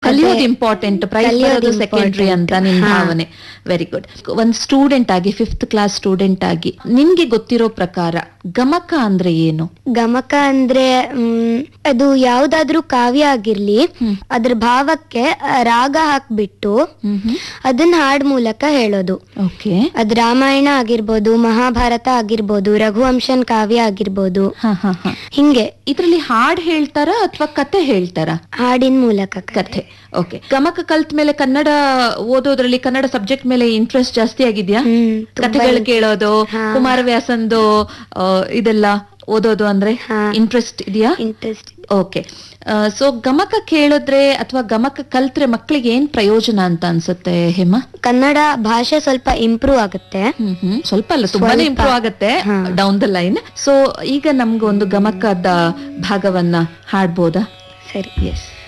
ಕಲಿಯೋದು important price ಕಲಿಯೋದು ಬರೋದು ಸೆಕೆಂಡ್ರಿ ಅಂತ important. ನಿನ್ ಹಾ. ಭಾವನೆ ವೆರಿ ಗುಡ್ ಒಂದ್ ಸ್ಟೂಡೆಂಟ್ ಆಗಿ ಫಿಫ್ತ್ ಕ್ಲಾಸ್ ಸ್ಟೂಡೆಂಟ್ ಆಗಿ ನಿನ್ಗೆ ಗೊತ್ತಿರೋ ಪ್ರಕಾರ ಗಮಕ ಅಂದ್ರೆ ಏನು ಗಮಕ ಅಂದ್ರೆ ಮ್, ಅದು ಯಾವ್ದಾದ್ರೂ ಕಾವ್ಯ ಆಗಿರ್ಲಿ ಹ್ಮ್. ಅದ್ರ ಭಾವಕ್ಕೆ ಆ, ರಾಗ ಹಾಕ್ಬಿಟ್ಟು ಅದನ್ನ ಹಾಡ್ ಮೂಲಕ ಹೇಳೋದು ಓಕೆ ಅದ್ ರಾಮಾಯಣ ಆಗಿರ್ಬೋದು ಮಹಾಭಾರತ ಆಗಿರ್ಬೋದು ರಘುವಂಶನ್ ಕಾವ್ಯ ಆಗಿರ್ಬೋದು ಹಾ ಹಾ ಹಾ ಹಿಂಗೆ ಇದ್ರಲ್ಲಿ ಹಾಡ್ ಹೇಳ್ತಾರಾ ಅಥವಾ ಕತೆ ಹೇಳ್ತಾರಾ ಹಾಡಿನ ಮೂಲಕ ಕಥೆ ಓಕೆ ಗಮಕ ಕಲ್ತ್ ಮೇಲೆ ಕನ್ನಡ ಓದೋದ್ರಲ್ಲಿ ಕನ್ನಡ ಸಬ್ಜೆಕ್ಟ್ ಮೇಲೆ ಇಂಟ್ರೆಸ್ಟ್ ಜಾಸ್ತಿ ಆಗಿದ್ಯಾ ಹ್ಮ್ ತುಂಬಾ ಕಥೆಗಳು ಕೇಳೋದು ಹಾ. ಕುಮಾರವ್ಯಾಸಂದು ಆ, ಇದೆಲ್ಲ ಓದೋದು ಅಂದ್ರೆ ಹಾ. ಇಂಟ್ರೆಸ್ಟ್ ಇದೆಯಾ ಇಂಟ್ರೆಸ್ಟ್ ಓಕೆ ಸೊ ಗಮಕ ಕೇಳಿದ್ರೆ ಅಥವಾ ಗಮಕ ಕಲ್ತ್ರೆ ಮಕ್ಕಳಿಗೆ ಏನ್ ಪ್ರಯೋಜನ ಅಂತ ಅನ್ಸುತ್ತೆ ಹೇಮ ಕನ್ನಡ ಭಾಷೆ ಸ್ವಲ್ಪ ಇಂಪ್ರೂವ್ ಆಗುತ್ತೆ ಹ್ಮ್ ಹ್ಮ್ ಸ್ವಲ್ಪ ಅಲ್ಲ ತುಂಬಾನೇ ಸ್ವಲ್ಪ. ಇಂಪ್ರೂವ್ ಆಗತ್ತೆ ಹಾ. ಡೌನ್ ದ ಲೈನ್ ಸೊ ಈಗ ನಮ್ಗೆ ಒಂದು ಗಮಕದ ಭಾಗವನ್ನ ಹಾಡ್ಬೋದಾ ಸರಿ ಎಸ್